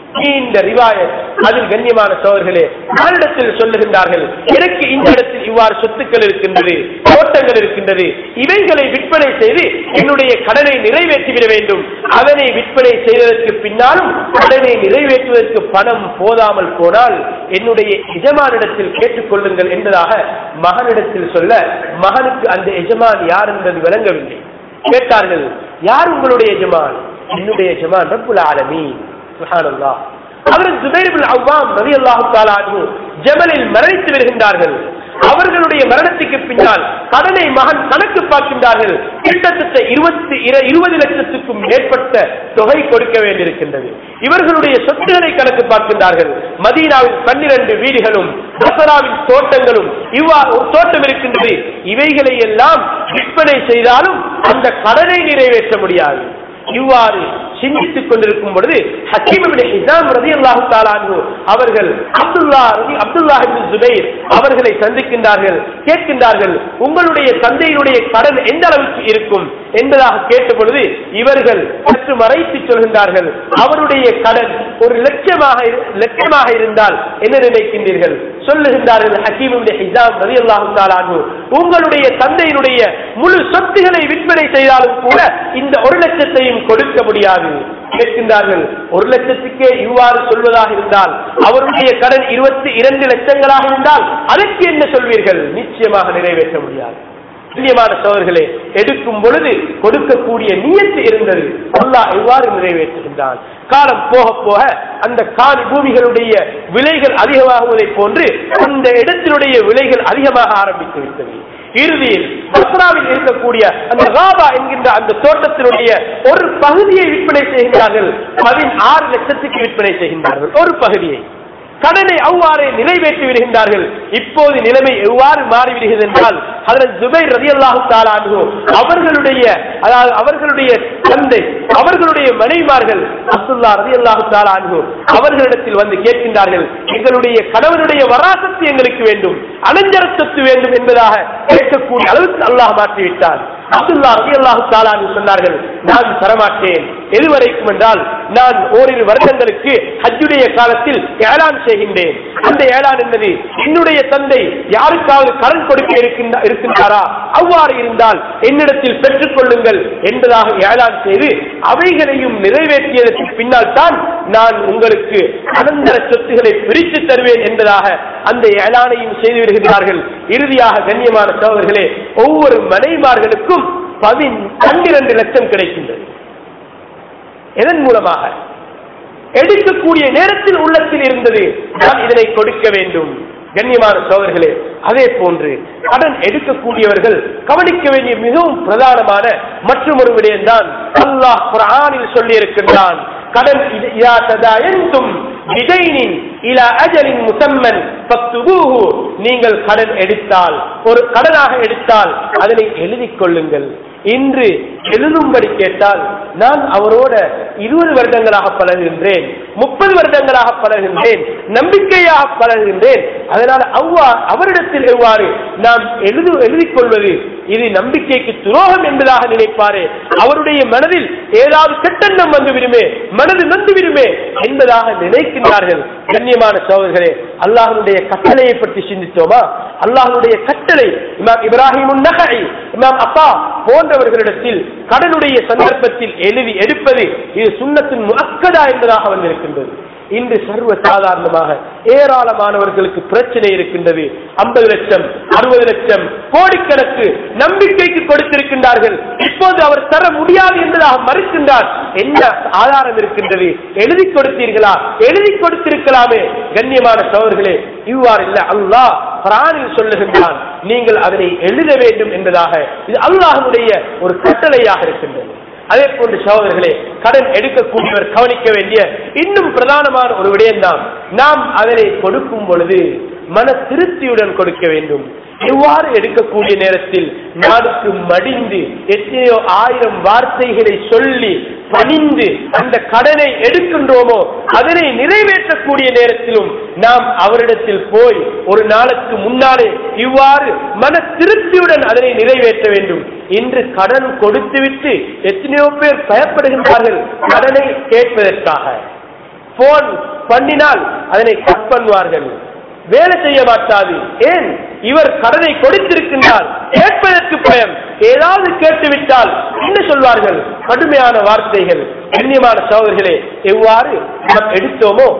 நீண்ட ரிவாயத் அதில் கண்ணியமான சோழர்களே யாரிடத்தில் சொல்லுகின்றார்கள் எனக்கு இந்த இடத்தில் இவ்வாறு சொத்துக்கள் இருக்கின்றது தோட்டங்கள் இருக்கின்றது இவைகளை விற்பனை செய்து என்னுடைய கடனை நிறைவேற்றிவிட வேண்டும் அதனை விற்பனை செய்வதற்கு பின்னாலும் கடனை நிறைவேற்றுவதற்கு பணம் போதாமல் போனால் என்னுடைய எஜமானிடத்தில் கேட்டுக்கொள்ளுங்கள் என்பதாக மகனிடத்தில் சொல்ல மகனுக்கு அந்த எஜமான் யார் என்பது விளங்கவில்லை கேட்டார்கள் யார் உங்களுடைய எஜமான் என்னுடைய எஜமான் ரப்புல் ஆலமீன் சுப்ஹானல்லாஹ் அவர் ஜுபைர் பின் அவ்வாம் ரலியல்லாஹு தஆலா அன்ஹு ஜபலில் மரணித்து வருகின்றார்கள் அவர்களுடைய மரணத்துக்கு பின்னால் கடனை மகன் கணக்கு பார்க்கின்றார்கள் கிட்டத்தட்ட இருபத்தி இர- இருபது லட்சத்துக்கும் மேற்பட்ட தொகை கொடுக்க வேண்டியிருக்கின்றது இவர்களுடைய சொத்துக்களை கணக்கு பார்க்கின்றார்கள் மதீனாவில் பன்னிரண்டு வீடுகளும் பசராவின் தோட்டங்களும் இவ்வாறு ஒரு தோட்டம் இருக்கின்றது இவைகளை எல்லாம் விற்பனை செய்தாலும் அந்த கடனை நிறைவேற்ற முடியாது இவ்வாறு சிந்தித்துக் கொண்டிருக்கும் பொழுது ஹக்கீம் இப்னு ஹிஸாம் ரலியல்லாஹு தஆலா அன்ஹு அவர்கள் அப்துல்லா ரலி அப்துல்லாஹ் இப்னு ஜுபைர் அவர்களை சந்திக்கின்றார்கள் கேட்கின்றார்கள் உங்களுடைய தந்தையினுடைய கடன் எந்த அளவுக்கு இருக்கும் என்பதாக கேட்ட பொழுது இவர்கள் சற்று மறைத்து சொல்கின்றார்கள் அவருடைய கடன் ஒரு லட்சமாக இரு- லட்சமாக இருந்தால் என்ன நினைக்கின்றீர்கள் சொல்லுகின்றார்கள் ஹக்கீம் இப்னு ஹிஸாம் ரலியல்லாஹு தஆலா அன்ஹு உங்களுடைய தந்தையினுடைய முழு சொத்துக்களை விற்பனை செய்தாலும் கூட இந்த ஒரு லட்சத்தையும் கொடுக்க முடியாது கேட்கின்றார்கள் ஒரு லட்சத்துக்கே இவ்வாறு சொல்வதாக இருந்தால் அவருடைய கடன் இருபத்தி இரண்டு லட்சங்களாக இருந்தால் அதற்கு என்ன சொல்வீர்கள் நிச்சயமாக நிறைவேற்ற முடியாது கண்ணியமான சோழர்களே எடுக்கும் பொழுது கொடுக்கக்கூடிய நியத்து இருந்தது அல்லாஹ் இவ்வாறு நிறைவேற்றுகின்றான் காலம் போக போக அந்த காணி பூமிகளுடைய விலைகள் அதிகமாகுவதை போன்று அந்த இடத்தினுடைய விலைகள் அதிகமாக ஆரம்பித்து விட்டது இறுதியில் பஸ்ராவில் இருக்கக்கூடிய அந்த ராபா என்கின்ற அந்த தோட்டத்தினுடைய ஒரு பகுதியை விற்பனை செய்கின்றார்கள் பதினாறு லட்சத்துக்கு விற்பனை செய்கின்றார்கள் ஒரு பகுதியை கடனை அவ்வாறே நிறைவேற்றி விடுகின்றார்கள் இப்போது நிலைமை எவ்வாறு மாறிவிடுகிறது என்றால் அதில் ஜுபைர் ரதி அல்லாஹு அவர்களுடைய அதாவது அவர்களுடைய தந்தை அவர்களுடைய மனைவிமார்கள் அப்துல்லா ரதி அல்லாஹு தாலானு அவர்களிடத்தில் வந்து கேட்கின்றார்கள் எங்களுடைய கணவனுடைய வராசத்து எங்களுக்கு வேண்டும் அனஞ்சர சொத்து வேண்டும் என்பதாக கேட்கக்கூடிய அளவுக்கு அல்லாஹ் மாற்றிவிட்டார் அப்துல்லா ரதி அல்லாஹு தாலானு சொன்னார்கள் நான் தரமாட்டேன் எதுவரைக்கும் என்றால் நான் ஓரிரு வருடங்களுக்கு ஹஜ்ஜுடைய காலத்தில் ஏலான் செய்கின்றேன் அந்த ஏலான் என்பது என்னுடைய தந்தை யாருக்காவது கடன் கொடுக்க இருக்கின்ற- இருக்கின்றாரா அவ்வாறு இருந்தால் என்னிடத்தில் பெற்றுக் கொள்ளுங்கள் என்பதாக ஏலான் செய்து அவைகளையும் நிறைவேற்றியதற்கு பின்னால் தான் நான் உங்களுக்கு அனந்தர சொத்துக்களை பிரித்து தருவேன் என்பதாக அந்த ஏலானையும் செய்து விடுகிறார்கள் இறுதியாக கண்ணியமான சோதர்களே ஒவ்வொரு மனைமார்களுக்கும் பதின் பன்னிரண்டு லட்சம் கிடைக்கின்றது எதன் மூலமாக எடுக்கக்கூடிய நேரத்தில் உள்ளத்தில் இருந்தது நான் இதனை கொடுக்க வேண்டும் கண்ணியமான சோதர்களே அதே போன்று கடன் எடுக்கக்கூடியவர்கள் கவனிக்க வேண்டிய மிகவும் பிரதானமான மற்றும் ஒரு விடயம்தான் அல்லாஹ் குர்ஆனில் சொல்லி இருக்கின்றான் கடன் இது- இதா ததாயன்தும் பிதைனின் இலா அஜலின் முசம்மன் ஃபக்துபூஹு. நீங்கள் கடன் எடுத்தால் ஒரு கடனாக எடுத்தால் அதனை எழுதிக் கொள்ளுங்கள் இன்று எழுதும்படி கேட்டால் நான் அவரோட இருபது வருடங்களாக பழகுகின்றேன் முப்பது வருடங்களாக பழகுகின்றேன் நம்பிக்கையாக பழகுகின்றேன் அதனால் அவ்வா அவரிடத்தில் எவ்வாறு நாம் எழுது எழுதிக் கொள்வது இது நம்பிக்கைக்கு துரோகம் என்பதாக நினைப்பாரே அவருடைய மனதில் ஏதாவது கெட்டெண்ணம் வந்து விடுமே மனது நொந்து விடுமே என்பதாக நினைக்கின்றார்கள் கண்ணியமான சோதர்களே அல்லாஹனுடைய கட்டளையை பற்றி சிந்தித்தோமா அல்லாஹனுடைய கட்டளை இமாம் இப்ராஹிம் நகை இமாம் அப்பா போன்றவர்களிடத்தில் கடனுடைய சந்தர்ப்பத்தில் எழுதி எடுப்பது இது சுண்ணத்தின் முஅக்கதா என்பதாக வந்திருக்கின்றது இன்று சர்வ சாதாரணமாக ஏராளமானவர்களுக்கு பிரச்சனை இருக்கின்றது ஐம்பது லட்சம் அறுபது லட்சம் கோடிக்கணக்கு நம்பிக்கைக்கு கொடுத்திருக்கின்றார்கள் இப்போது அவர் தர முடியாது என்பதாக மறுக்கின்றார் என்ன ஆதாரம் இருக்கின்றது எழுதி கொடுத்தீர்களா எழுதி கொடுத்திருக்கலாமே கண்ணியமான சோழர்களே இவ்வாறு இல்ல அல்லாஹ் குரானில் சொல்லுகின்றான் நீங்கள் அதனை எழுத வேண்டும் என்பதாக இது அல்லாஹனுடைய ஒரு கட்டளையாக இருக்கின்றது அதே போன்று சகோதரர்களே கடன் எடுக்கக்கூடியவர் கவனிக்க வேண்டிய இன்னும் பிரதானமான ஒரு விடயம்தான் நாம் அதனை கொடுக்கும் பொழுது மன திருப்தியுடன் கொடுக்க வேண்டும் எவ்வாறு எடுக்கக்கூடிய நேரத்தில் நாளுக்கு மடிந்து எத்தனையோ ஆயிரம் வார்த்தைகளை சொல்லி பணிந்து அந்த கடனை எடுக்கின்றோமோ அதனை நிறைவேற்றக்கூடிய நேரத்திலும் நாம் அவரிடத்தில் போய் ஒரு நாளுக்கு முன்னாலே இவ்வாறு மன திருப்தியுடன் அதனை நிறைவேற்ற வேண்டும் இன்று கடன் கொடுத்துவிட்டு எத்தனையோ பேர் பயப்படுகின்றார்கள் கடனை கேட்பதற்காக போன் பண்ணினால் அதனை கட் பண்ணுவார்கள் வேலை செய்ய மாட்டாது ஏன் இவர் கடனை கொடுத்திருக்கின்றார் கேட்பதற்கு பயம் ஏதாவது கேட்டுவிட்டால் என்ன சொல்வார்கள் கடுமையான வார்த்தைகள் கண்ணியமான சோதர்களே எவ்வாறு நாம் எடுத்தோமோ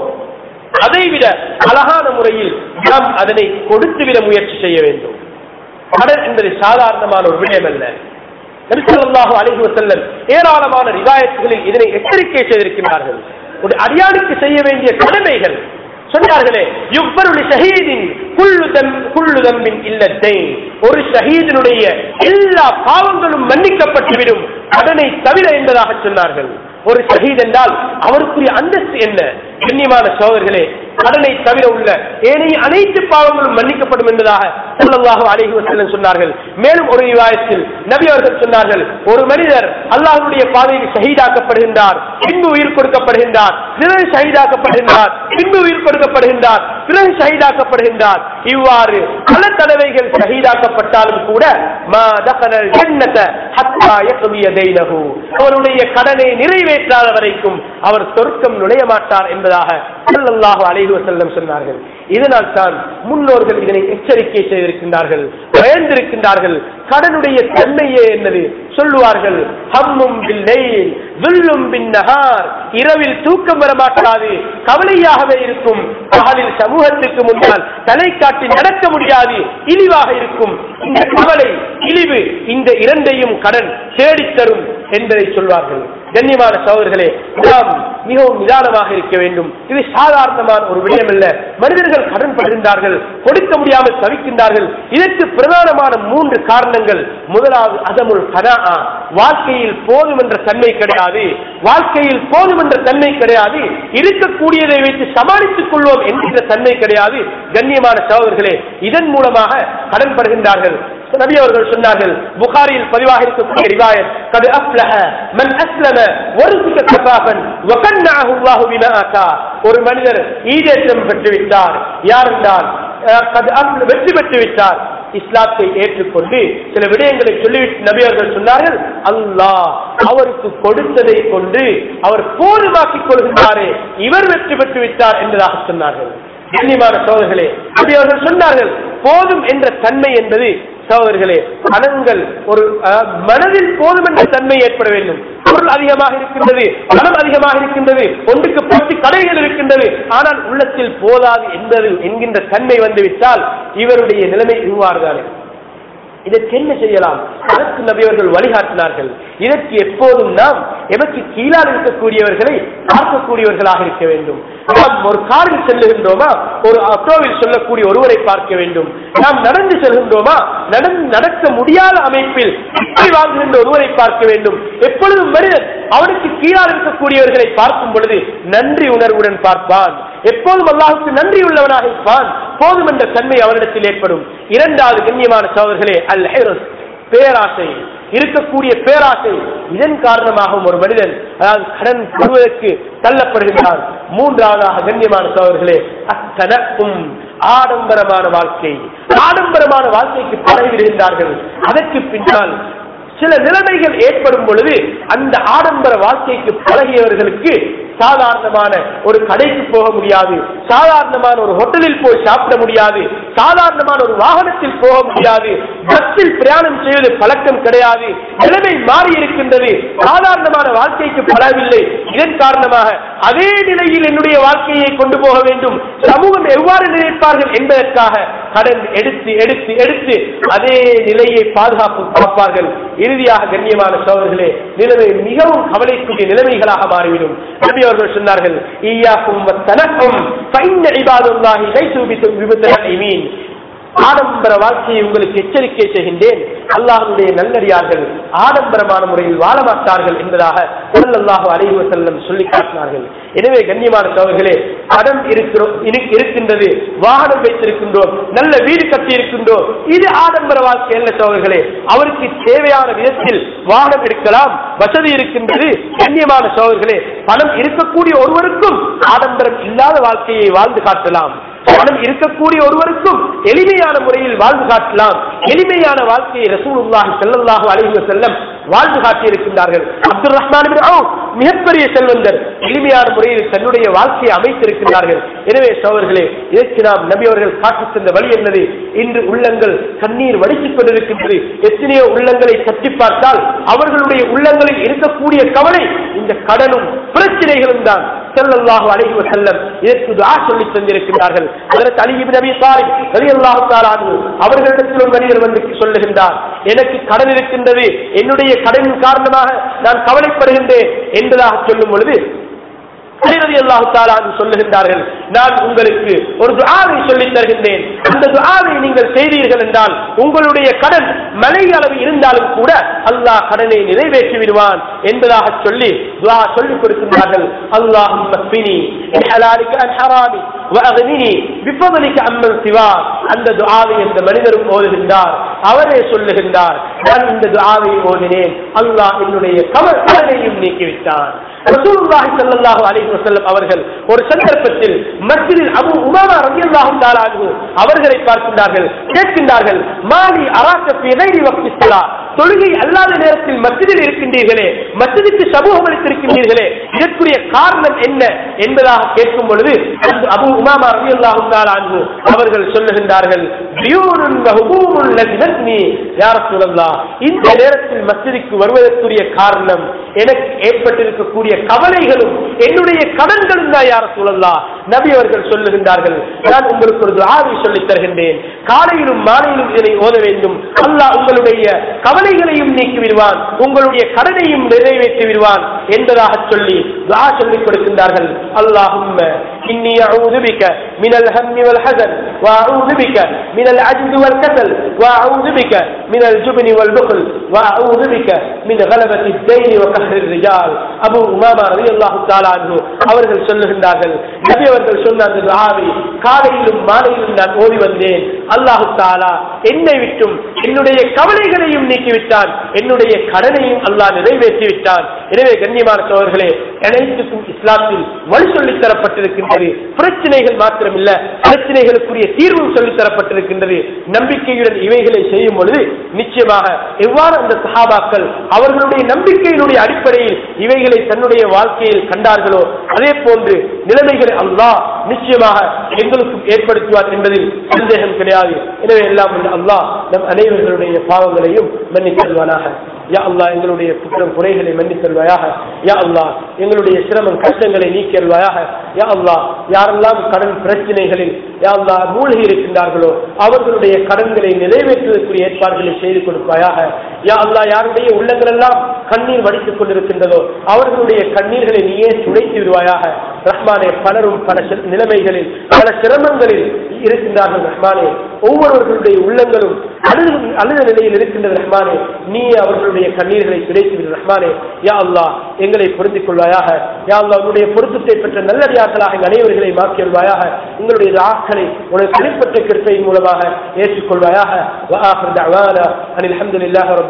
அதைவிட அழகான முறையில் நாம் அதனை கொடுத்துவிட முயற்சி செய்ய வேண்டும் கடன் என்பது சாதாரணமான ஒரு விடயம் அல்ல நபிசல்லாஹு அலைஹி வஸல்லம் ஏராளமான ரிவாயத்துகளில் இதனை எச்சரிக்கை செய்திருக்கிறார்கள் ஒரு அடியானுக்கு செய்ய வேண்டிய கடமைகள் சொன்னார்களே இவ்வொரு ஷஹீதின் குள்ளு தம் குள்ளு தம்பின் இல்லத்தை ஒரு ஷஹீதினுடைய எல்லா பாவங்களும் மன்னிக்கப்பட்டுவிடும் கடனை தவிர என்பதாக சொன்னார்கள் ஒரு ஷஹீத் என்றால் அவருக்குரிய அந்தஸ்து என்ன கண்ணியமான சோதர்களே கடனை தவிர உள்ள ஏனைய அனைத்து பாவங்களும் மன்னிக்கப்படும் என்பதாக ஸல்லல்லாஹு அலைஹி வஸல்லம் சொன்னார்கள் மேலும் ஒரு விவாதத்தில் நபி அவர்கள் சொன்னார்கள் ஒரு மனிதர் அல்லாஹ்வுடைய பாதையில் ஷஹீதாக்கப்படுகின்றார் பின்பு உயிர் கொடுக்கப்படுகின்றார் பிறகு ஷஹீதாக்கப்படுகின்றார் பின்பு உயிர் கொடுக்கப்படுகின்றார் பிறகு ஷஹீதாக்கப்படுகின்றார் இவ்வாறு பல தடவைகள் ஷஹீதாக்கப்பட்டாலும் கூட மா தகனல் ஜன்னத ஹத்தா யக்திய தைனஹு அவருடைய கடனை நிறைவேற்றாத வரைக்கும் அவர் சொர்க்கம் நுழைய மாட்டார் என்பதாக ஸல்லல்லாஹு அலைஹி வஸல்லம் சொன்னார்கள் இதனால் தான் முன்னோர்கள் இதனை எச்சரிக்கை செய்திருக்கின்றார்கள் பயந்திருக்கின்றார்கள் கடனுடைய தன்மையே என்னது சொல்லுவார்கள் ஹம்மும் பில்லைல் வில்லும் பின்னஹார் இரவில் தூக்கம் வர மாட்டாது கவலையாகவே இருக்கும் பகலில் சமூகத்துக்கு முன்னால் தலை காட்டி நடக்க முடியாது இழிவாக இருக்கும் இந்த கவலை இழிவு இந்த இரண்டையும் கடன் தேடித்தரும் என்பதை சொல்வார்கள் கண்ணியமான சகோதரர்களே நாம் மிகவும் நிதானமாக இருக்க வேண்டும் இது சாதாரணமான ஒரு விடயம் அல்ல மனிதர்கள் கடன் படுகின்றார்கள் கொடுக்க முடியாமல் தவிக்கின்றார்கள் இதற்கு பிரதானமான மூன்று காரணங்கள் முதலாவது அதமுல் கனா வாழ்க்கையில் போதும் என்ற தன்மை கிடையாது வாழ்க்கையில் போதும் என்ற தன்மை கிடையாது இருக்கக்கூடியதை வைத்து சமாளித்துக் கொள்வோம் என்கின்ற தன்மை கிடையாது கண்ணியமான சகோதரர்களே இதன் மூலமாக கடன் படுகின்றார்கள் நபி அவர்கள் சொன்னார்கள் புகாரியில் பதிவாக இருக்கக்கூடிய ரிவாயத் கது அஃப்லஹ மன் அஸ்லம வருசிக கஃபாஃபன் வகன்னஅஹு அல்லாஹு பிமா ஆதா ஒரு மனிதர் ஈடேற்றம் பெற்று விட்டார் யார் என்றால் அஹ், கது அஃப்ல வெற்றி பெற்று விட்டார் இஸ்லாத்தை ஏற்றுக்கொண்டு சில விடயங்களை சொல்லிவிட்டு நபி அவர்கள் சொன்னார்கள் அல்லாஹ் அவருக்கு கொடுத்ததை கொண்டு அவர் போதுமாக்கிக் கொள்கின்றாரே இவர் வெற்றி பெற்று விட்டார் என்பதாக சொன்னார்கள் கண்ணியமான சோதர்களே அப்படி அவர்கள் சொன்னார்கள் போதும் என்ற தன்மை என்பது சகோதரர்களே பணங்கள் ஒரு அஹ், மனதில் போதும் என்ற தன்மை ஏற்பட வேண்டும் பொருள் அதிகமாக இருக்கின்றது பணம் அதிகமாக இருக்கின்றது ஒன்றுக்கு பத்து கடைகள் இருக்கின்றது ஆனால் உள்ளத்தில் போதாது என்பது என்கின்ற தன்மை வந்துவிட்டால் இவருடைய நிலைமை இவ்வாறுதானே இதற்கு என்ன செய்யலாம் அதற்கு நபியவர்கள் வழிகாட்டினார்கள் இதற்கு எப்போதும் நாம் எமக்கு கீழால் இருக்கக்கூடியவர்களை பார்க்கக்கூடியவர்களாக இருக்க வேண்டும் நாம் ஒரு காரில் செல்லுகின்றோமா ஒரு ஆட்டோவில் சொல்லக்கூடிய ஒருவரை பார்க்க வேண்டும் நாம் நடந்து செல்கின்றோமா நடந்து நடக்க முடியாத அமைப்பில் இப்படி வாங்குகின்ற ஒருவரை பார்க்க வேண்டும் எப்பொழுதும் மனிதன் அவனுக்கு கீழால் இருக்கக்கூடியவர்களை பார்க்கும் பொழுது நன்றி உணர்வுடன் பார்ப்பான் எப்போதும் அல்லாஹுக்கு நன்றி உள்ளவனாக இருப்பான் போதும் என்ற தன்மை அவனிடத்தில் ஏற்படும் இரண்டாவது கண்ணியமான சோதர்களே அல் ஹைரஸ் பேராசை இருக்கக்கூடிய பேராசை இதன் காரணமாகவும் ஒரு மனிதன் அதாவது கடன் பெறுவதற்கு தள்ளப்படுகின்றான் மூன்றாவதாக கண்ணியமான சோதர்களே அத்தனக்கும் ஆடம்பரமான வாழ்க்கை ஆடம்பரமான வாழ்க்கைக்கு பழகிவிடுகின்றார்கள் அதற்கு பின்னால் சில நிலைமைகள் ஏற்படும் பொழுது அந்த ஆடம்பர வாழ்க்கைக்கு பழகியவர்களுக்கு சாதாரணமான ஒரு கடைக்கு போக முடியாது சாதாரணமான ஒரு ஹோட்டலில் போய் சாப்பிட முடியாது சாதாரணமான ஒரு வாகனத்தில் போக முடியாது பஸ்ஸில் பிரயாணம் செய்வது பழக்கம் கிடையாது நிலைமை மாறி இருக்கின்றது சாதாரணமான வாழ்க்கைக்கு பழவில்லை இதன் காரணமாக அதே நிலையில் என்னுடைய வாழ்க்கையை கொண்டு போக வேண்டும் சமூகம் எவ்வாறு நினைப்பார்கள் என்பதற்காக கடன் எடுத்து எடுத்து எடுத்து அதே நிலையை பாதுகாப்பு பார்ப்பார்கள் இறுதியாக கண்ணியமான சோழர்களே நிலைமை மிகவும் கவலைக்குரிய நிலைமைகளாக மாறிவிடும் நபி அவர்கள் சொன்னார்கள் ஈயாக்கும் தனக்கும் ஃபைன்ன இபாதுல்லாஹி லைசு பிது- பிமுத்தனஇமீன். ஆடம்பர வாழ்க்கையை உங்களுக்கு எச்சரிக்கை செய்கின்றேன் அல்லாஹ்வுடைய நல்லடியார்கள் ஆடம்பரமான முறையில் வாழ மாட்டார்கள் என்பதாக ஸல்லல்லாஹு அலைஹி வஸல்லம் சொல்லி காட்டினார்கள் எனவே கண்ணியமான சோழர்களே கடன் இருக்கிறோம் இரு- இருக்கின்றது வாகனம் வைத்திருக்கின்றோம் நல்ல வீடு கட்டி இருக்கின்றோம் இது ஆடம்பர வாழ்க்கை அல்ல சோழர்களே அவருக்கு தேவையான விதத்தில் வாகனம் எடுக்கலாம் வசதி இருக்கின்றது கண்ணியமான சோழர்களே பணம் இருக்கக்கூடிய ஒருவருக்கும் ஆடம்பரம் இல்லாத வாழ்க்கையை வாழ்ந்து காட்டலாம் பணம் இருக்கக்கூடிய ஒருவருக்கும் எளிமையான முறையில் வாழ்ந்து காட்டலாம் எளிமையான வாழ்க்கையை ரசூலுல்லாஹி ஸல்லல்லாஹு அலைஹி வஸல்லம் வாழ்ந்து காட்டியிருக்கின்றார்கள் அப்துல் ரஹ்மான் பின் அவுஃப் மிகப்பெரிய செல்வந்தர் எளிமையான முறையில் தன்னுடைய வாழ்க்கையை அமைத்திருக்கிறார்கள் எனவே சோழர்களே இதற்கு நாம் நபி அவர்கள் காட்டி தந்த வழி என்னது இன்று உள்ளங்கள் கண்ணீர் வடித்துக் கொண்டிருக்கின்றது எத்தனையோ உள்ளங்களை தட்டி பார்த்தால் அவர்களுடைய உள்ளங்களில் இருக்கக்கூடிய கவலை இந்த கடனும் பிரச்சனைகளும் தான் ஸல்லல்லாஹு அலைஹி வஸல்லம் இதற்கு துஆ சொல்லி தந்திருக்கிறார்கள் ஹஜ்ரத் அலி இப்னு அபீ தாலிப் ரலியல்லாஹு தஆலா அன்ஹு அவர்களிடத்தில் ஒரு மனிதர் வந்து சொல்லுகின்றார் எனக்கு கடன் இருக்கின்றது என்னுடைய கடனின் காரணமாக நான் கவலைப்படுகின்றேன் என்பதாக சொல்லும் பொழுது அல்லாஹு தாலா சொல்லுகின்றார்கள் நான் உங்களுக்கு ஒரு துஆவை சொல்லித் தருகின்றேன் அந்த துஆவை நீங்கள் செய்தீர்கள் என்றால் உங்களுடைய கடன் மலை அளவு இருந்தாலும் கூட அல்லாஹ் கடனை நிறைவேற்றி விடுவான் என்பதாக சொல்லி துஆ சொல்லிக் கொடுக்கின்றார்கள் அல்லாஹும் மக்பினி ஹலாலிக அன் ஹராமி வஅக்னினி பிஃபضلிக அம்மன் சிவா அந்த துஆவை அந்த மனிதரும் ஓதுகின்றார் அவரே சொல்லுகின்றார் நான் இந்த துஆவை ஓதினேன் அல்லாஹ் என்னுடைய கவல் கடனையும் நீக்கிவிட்டான் ரசூலுல்லாஹி ஸல்லல்லாஹு அலைஹி வஸல்லம் அவர்கள் ஒரு சந்தர்ப்பத்தில் மஸ்ஜிதில் அபூ உமாமா ரலியல்லாஹு தஆலா அன்ஹு அவர்களை பார்க்கின்றார்கள் கேட்கின்றார்கள் மாலி அராக்க ஃபீ கைரி வக்தி ஸலா தொழுகை அல்லாத நேரத்தில் மஸ்ஜிதில் இருக்கின்றீர்களே மஸ்ஜிதுக்கு சமூகம் அளித்திருக்கின்றீர்களே இதற்குரிய காரணம் என்ன என்பதாக கேட்கும் பொழுது அபூ உமாமா ரலியல்லாஹு தஆலா அன்ஹு அவர்கள் சொல்லுகின்றார்கள் தியூனுன் வஹுபூமுன் லஜ்னத்னி யா ரசூலல்லாஹ் இந்த நேரத்தில் மஸ்ஜிதுக்கு வருவதற்குரிய காரணம் எனக்கு ஏற்பட்டிருக்கக்கூடிய கவலைகளும் என்னுடைய கடன்களும் தான் யார சூழல்லா நபி அவர்கள் சொல்லுகின்றார்கள் நான் உங்களுக்கு ஒரு துஆவை சொல்லித் தருகின்றேன் காலையிலும் மாலையிலும் இதனை ஓத வேண்டும் அல்லாஹ் உங்களுடைய கவலைகளையும் நீக்கி விடுவான் உங்களுடைய கடனையும் நிறைவேற்றி விடுவான் என்பதாக சொல்லி துஆ சொல்லிக் கொடுக்கின்றார்கள் அல்லாஹும்ம இன்னி அஊது பிக மினல் ஹம்மி வல் ஹஸன் وأعوذ بك من العجز والكسل وأعوذ بك من الجبن والبخل وأعوذ بك من غلبة الدين وقهر الرجال அபு உமாமா ரலியல்லாஹு தஆலா அன்ஹு அவர்கள் சொல்லுகின்றார்கள் நபி அவர்கள் சொன்ன அந்த துஆவை காலையிலும் மாலையிலும் நான் ஓதி வந்தேன் அல்லாஹு தஆலா என்னை விட்டும் என்னுடைய கவலைகளையும் நீக்கிவிட்டான் என்னுடைய கடனையும் அல்லாஹ் நிறைவேற்றி விட்டான் எனவே கண்ணியமான சோழர்களே அனைத்துக்கும் இஸ்லாத்தில் வழி சொல்லித் தரப்பட்டிருக்கின்றது பிரச்சனைகள் மாத்திரமில்ல பிரச்சனைகளுக்குரிய தீர்வும் சொல்லித் தரப்பட்டிருக்கின்றது நம்பிக்கையுடன் இவைகளை செய்யும் பொழுது நிச்சயமாக எவ்வாறு அந்த சஹாபாக்கள் அவர்களுடைய நம்பிக்கையினுடைய அடிப்படையில் இவைகளை தன்னுடைய வாழ்க்கையில் கண்டார்களோ அதே போன்று நிலைமைகளை அல்லாஹ் நிச்சயமாக எங்களுக்கும் ஏற்படுத்துவார் என்பதில் சந்தேகம் கிடையாது எனவே எல்லாம் வல்ல அல்லாஹ் நம் அனைவர்களுடைய பாவங்களையும் மன்னித்தல்வானாக யா அல்லாஹ் எங்களுடைய குற்றம் குறைகளை மன்னித்தல்வாயாக யா அல்லாஹ் எங்களுடைய சிரமம் கஷ்டங்களை நீக்கியல்வாயாக யா அல்லாஹ் யாரெல்லாம் கடன் பிரச்சனைகளில் யா அல்லாஹ் மூழ்கி இருக்கின்றார்களோ அவர்களுடைய கடன்களை நிறைவேற்றுவதற்குரிய ஏற்பாடுகளை செய்து கொடுப்பாயாக யா அல்லாஹ் யாருடைய உள்ளங்கள் எல்லாம் கண்ணீர் வடித்துக் கொண்டிருக்கின்றதோ அவர்களுடைய கண்ணீர்களை நீயே துடைத்து விடுவாயாக ரஹ்மானே பலரும் பல சி- நிலைமைகளில் பல சிரமங்களில் இருக்கின்றார்கள் ரஹ்மானே ஒவ்வொருவர்களுடைய உள்ளங்களும் அழுது அழுத நிலையில் இருக்கின்ற ரஹ்மானே நீ அவர்களுடைய கண்ணீர்களை துடைத்து விடு ரஹ்மானே யா அல்லாஹ் எங்களை பொருந்திக் கொள்வாயாக யா அல்லாஹ் உன்னுடைய பொருத்தத்தை பெற்ற நல்லடியாக்களாக எங்கள் அனைவர்களை மாற்றியல்வாயாக உங்களுடைய ஆக்களை உனது தனிப்பட்ட கிருப்பையின் மூலமாக ஏற்றுக்கொள்வாயாக வஆஹிர் தஅவானா அனில் ஹம்துலில்லாஹி ரப்பில்